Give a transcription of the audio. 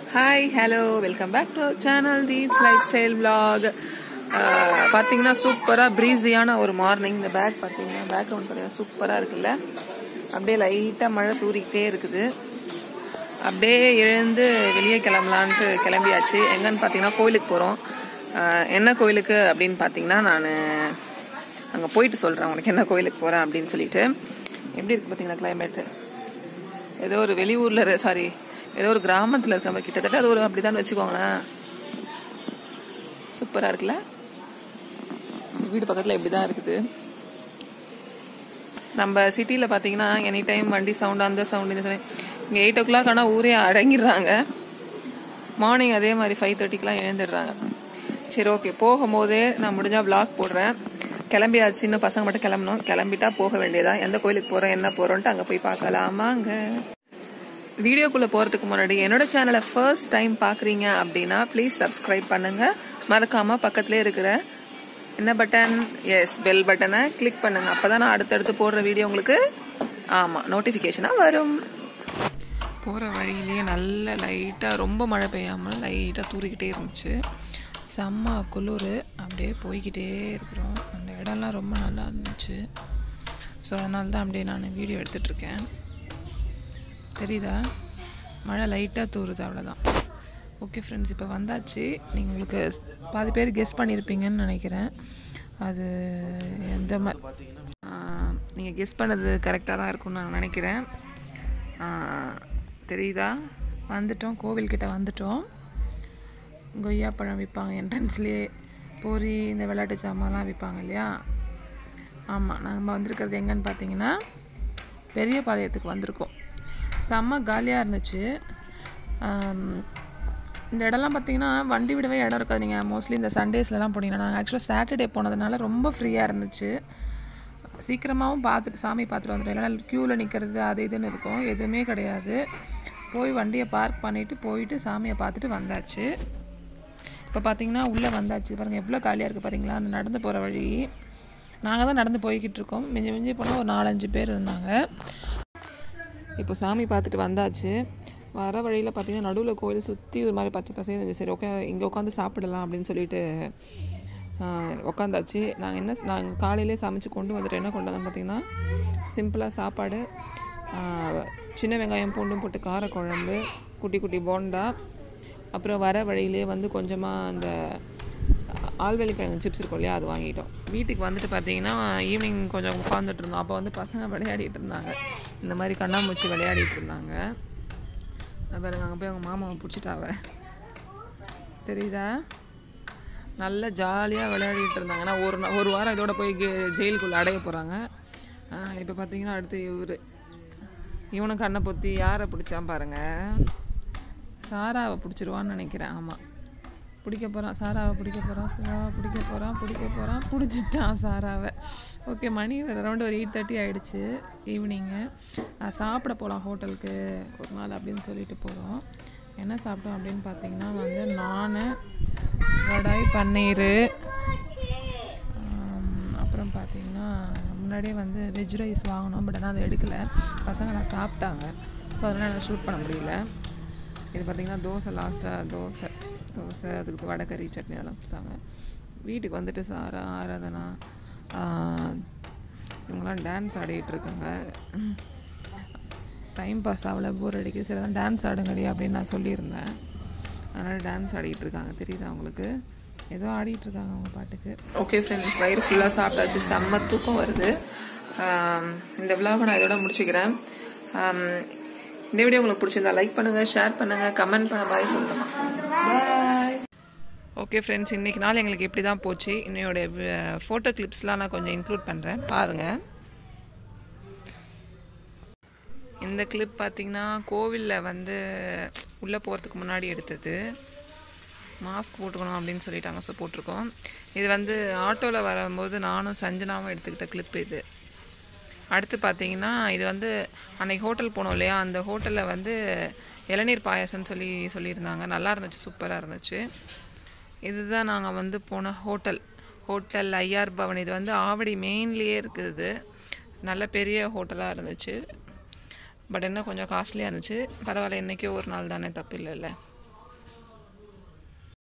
hi hello welcome back to channel தீட்ஸ் lifestyle vlog பார்த்தீங்கன்னா சூப்பராக ப்ரீஸியான ஒரு மார்னிங் இந்த பேக் பார்த்தீங்கன்னா பேக்ரவுண்ட் பார்த்தீங்கன்னா சூப்பராக இருக்குல்ல அப்படியே லைட்டாக மழை தூரிக்கிட்டே இருக்குது அப்படியே எழுந்து வெளியே கிளம்பலான்ட்டு கிளம்பியாச்சு எங்கன்னு பார்த்தீங்கன்னா கோயிலுக்கு போகிறோம் என்ன கோயிலுக்கு அப்படின்னு பார்த்தீங்கன்னா நான் அங்கே போயிட்டு சொல்கிறேன் உங்களுக்கு என்ன கோயிலுக்கு போகிறேன் அப்படின்னு சொல்லிட்டு எப்படி இருக்கு பார்த்தீங்களா கிளைமேட்டு ஏதோ ஒரு வெளியூர்ல சாரி ஏதோ ஒரு கிராமத்துல இருக்க மாதிரி கிட்டத்தட்ட அது ஒரு அப்படிதான் வச்சுக்கோங்களேன் சூப்பரா இருக்குல்ல வீடு பக்கத்துல இப்படிதான் இருக்குது நம்ம சிட்டில பாத்தீங்கன்னா எனி டைம் வண்டி சவுண்ட் அந்த சவுண்ட் இந்த சவுண்ட் இங்க எயிட் ஓ கிளாக் ஆனா ஊரே அடங்கிடுறாங்க மார்னிங் அதே மாதிரி ஃபைவ் தேர்ட்டிக்கெலாம் எழுந்துடுறாங்க சரி ஓகே போகும்போதே நான் முடிஞ்சா vlog போடுறேன் கிளம்பியாச்சு இன்னும் பசங்க மட்டும் கிளம்பணும் கிளம்பிட்டா போக வேண்டியதா எந்த கோயிலுக்கு போறோம் என்ன போறோம்ட்டு அங்க போய் பார்க்கலாமாங்க வீடியோக்குள்ள போறதுக்கு முன்னாடி என்னோட சேனலை ஃபர்ஸ்ட் டைம் பாக்குறீங்க அப்படின்னா ப்ளீஸ் சப்ஸ்கிரைப் பண்ணுங்க மறக்காம பக்கத்துல இருக்கிற என்ன பட்டன் எஸ் பெல் பட்டனை கிளிக் பண்ணுங்க அப்பதான் நான் அடுத்தடுத்து போடுற வீடியோ உங்களுக்கு ஆமா நோட்டிபிகேஷனா வரும் போற வழியிலேயே நல்ல லைட்டா ரொம்ப மழை பெய்யாமல் லைட்டா தூறிக்கிட்டே இருந்துச்சு செம்ம குளிர் அப்படியே போய்கிட்டே இருக்கிறோம் அந்த இடம்லாம் ரொம்ப நல்லா இருந்துச்சு ஸோ அதனால தான் அப்படியே நான் வீடியோ எடுத்துட்டு இருக்கேன் தெரியுதா மழை லைட்டாக தூறுது அவ்வளோதான் ஓகே ஃப்ரெண்ட்ஸ் இப்போ வந்தாச்சு நீங்கள் உங்களுக்கு பாதி பேர் கெஸ் பண்ணியிருப்பீங்கன்னு நினைக்கிறேன் அது எந்த மாதிரி நீங்கள் கெஸ் பண்ணது கரெக்டாக தான் இருக்கும்னு நான் நினைக்கிறேன் ஆ, தெரியுதா வந்துட்டோம் கோவில்கிட்ட வந்துட்டோம் கொய்யாப்பழம் விற்பாங்க என்ட்ரன்ஸ்லேயே பூரி இந்த விளையாட்டு சாமான்லாம் விற்பாங்க இல்லையா ஆமாம் நம்ம வந்திருக்கிறது எங்கன்னு பார்த்தீங்கன்னா பெரிய பாளையத்துக்கு வந்திருக்கோம் செம்ம காலியாக இருந்துச்சு ஆம், இந்த இடம்லாம் பார்த்தீங்கன்னா வண்டி விடவே இடம் இருக்காது நீங்கள் மோஸ்ட்லி இந்த சண்டேஸ்லலாம் போனீங்கன்னா நாங்கள் ஆக்சுவலாக சாட்டர்டே போனதுனால ரொம்ப ஃப்ரீயாக இருந்துச்சு சீக்கிரமாகவும் பார்த்துட்டு சாமி பார்த்துட்டு வந்துட்டோம் இல்லைனா க்யூவில் நிற்கிறது அது இதுன்னு இருக்கும் எதுவுமே கிடையாது போய் வண்டியை பார்க் பண்ணிவிட்டு போயிட்டு சாமியை பார்த்துட்டு வந்தாச்சு இப்போ பார்த்தீங்கன்னா உள்ளே வந்தாச்சு பாருங்கள் எவ்வளோ காலியாக இருக்குது பாருங்களா அந்த நடந்து போகிற வழி நாங்கள் தான் நடந்து போய்கிட்டு இருக்கோம் மிஞ்சி மிஞ்சி போனால் ஒரு நாலஞ்சு பேர் இருந்தாங்க இப்போ சாமி பார்த்துட்டு வந்தாச்சு வர வழியில் பார்த்தீங்கன்னா நடுவில் கோயில் சுற்றி ஒரு மாதிரி பச்சை பசங்க இருந்துச்சு சரி ஓகே இங்கே உட்காந்து சாப்பிடலாம் அப்படின்னு சொல்லிட்டு ஆஹ், உட்காந்தாச்சு நாங்கள் என்ன நாங்கள் காலையிலே சமைச்சு கொண்டு வந்துட்டு என்ன கொண்டு வந்தோம் பார்த்தீங்கன்னா சிம்பிளாக சாப்பாடு ஆஹ், சின்ன வெங்காயம் பூண்டும் போட்டு காரக்குழம்பு குட்டி குட்டி போண்டா அப்புறம் வர வழியிலே வந்து கொஞ்சமாக அந்த ஆல்வெளி கிழங்கு சிப்ஸ் இருக்கும் இல்லையா அது வாங்கிட்டோம் வீட்டுக்கு வந்துட்டு பார்த்தீங்கன்னா ஈவினிங் கொஞ்சம் உட்காந்துட்டு இருந்தோம் அப்போ வந்து பசங்க விளையாடிட்டு இருந்தாங்க இந்த மாதிரி கண்ணாமூச்சி விளையாடிட்டு இருந்தாங்க அது பாருங்க அங்கே போய் அவங்க மாமாவை பிடிச்சிட்டாவ தெரியுதா நல்ல ஜாலியாக விளையாடிட்டு இருந்தாங்க ஆனால் ஒரு நா- ஒரு வாரம் இதோட போய் கே- ஜெயிலுக்குள்ளே அடைய போகிறாங்க இப்போ பார்த்தீங்கன்னா அடுத்து இவர் இவனும் கண்ணை பொத்தி யாரை பிடிச்சான் பாருங்க சாராவை பிடிச்சிருவான்னு நினைக்கிறேன் ஆமாம் பிடிக்க போகிறான் சாராவை பிடிக்க போகிறான் சாராவை பிடிக்க போகிறான் பிடிக்க போகிறான் பிடிச்சிட்டான் சாராவை ஓகே மணி அரௌண்ட் ஒரு எயிட் தேர்ட்டி ஆகிடுச்சு ஈவினிங்கு சாப்பிட போகலாம் ஹோட்டலுக்கு ஒரு நாள் அப்படின்னு சொல்லிட்டு போகிறோம் என்ன சாப்பிட்டோம் அப்படின்னு பார்த்தீங்கன்னா வந்து நான் வடாய் பன்னீர் ஆம், அப்புறம் பார்த்தீங்கன்னா முன்னாடியே வந்து வெஜ் ரைஸ் வாங்கினோம் பட் ஆனால் அதை எடுக்கலை பசங்களாம் சாப்பிட்டாங்க ஸோ அதனால் என்னால் ஷூட் பண்ண முடியல இது பார்த்தீங்கன்னா தோசை லாஸ்ட்டாக தோசை தோசை அதுக்கு வடைக்கறி சட்னி அதெல்லாம் கொடுத்தாங்க வீட்டுக்கு வந்துட்டு சாரா ஆராதனா ஆஹ், இவங்கெல்லாம் டான்ஸ் ஆடிட்டு இருக்காங்க டைம் பாஸ் ஆகல போர் அடிக்குது சரி தான் டான்ஸ் ஆடுங்கடி அப்படின்னு நான் சொல்லியிருந்தேன் அதனால் டான்ஸ் ஆடிட்டு இருக்காங்க தெரியுதா அவங்களுக்கு ஏதோ ஆடிட்டு இருக்காங்க அவங்க பாட்டுக்கு ஓகே ஃப்ரெண்ட்ஸ் வயிறு ஃபுல்லாக சாப்பிட்டாச்சு செம்ம தூக்கம் வருது ஆம், இந்த விலாக நான் இதோட முடிச்சுக்கிறேன் ஆம், இந்த வீடியோ உங்களுக்கு பிடிச்சிருந்தா லைக் பண்ணுங்க ஷேர் பண்ணுங்க கமெண்ட் பண்ண மாதிரி சொல்லுங்க பாய் ஓகே ஃப்ரெண்ட்ஸ் இன்னைக்கு நாள் எங்களுக்கு இப்படி தான் போச்சு இன்னையோட ஃபோட்டோ கிளிப்ஸ்லாம் நான் கொஞ்சம் இன்க்ளூட் பண்ணுறேன் பாருங்கள் இந்த கிளிப் பார்த்தீங்கன்னா கோவிலில் வந்து உள்ளே போகிறதுக்கு முன்னாடி எடுத்தது மாஸ்க் போட்டுக்கணும் அப்படின்னு சொல்லிட்டாங்க ஸோ போட்டிருக்கோம் இது வந்து ஆட்டோவில் வரும்போது நானும் சஞ்சனாவும் எடுத்துக்கிட்ட கிளிப் இது அடுத்து பார்த்தீங்கன்னா இது வந்து அன்னைக்கு ஹோட்டல் போனோம் இல்லையா அந்த ஹோட்டலில் வந்து இளநீர் பாயாசம்னு சொல்லி சொல்லியிருந்தாங்க நல்லா இருந்துச்சு சூப்பராக இருந்துச்சு இதுதான் நாங்கள் வந்து போன ஹோட்டல் ஹோட்டல் ஐஆர் பவன் இது வந்து ஆவடி மெயின்லேயே இருக்குது நல்ல பெரிய ஹோட்டலாக இருந்துச்சு பட் என்ன கொஞ்சம் காஸ்ட்லியாக இருந்துச்சு பரவாயில்ல இன்றைக்கி ஒரு நாள் தானே தப்பு இல்லைல்ல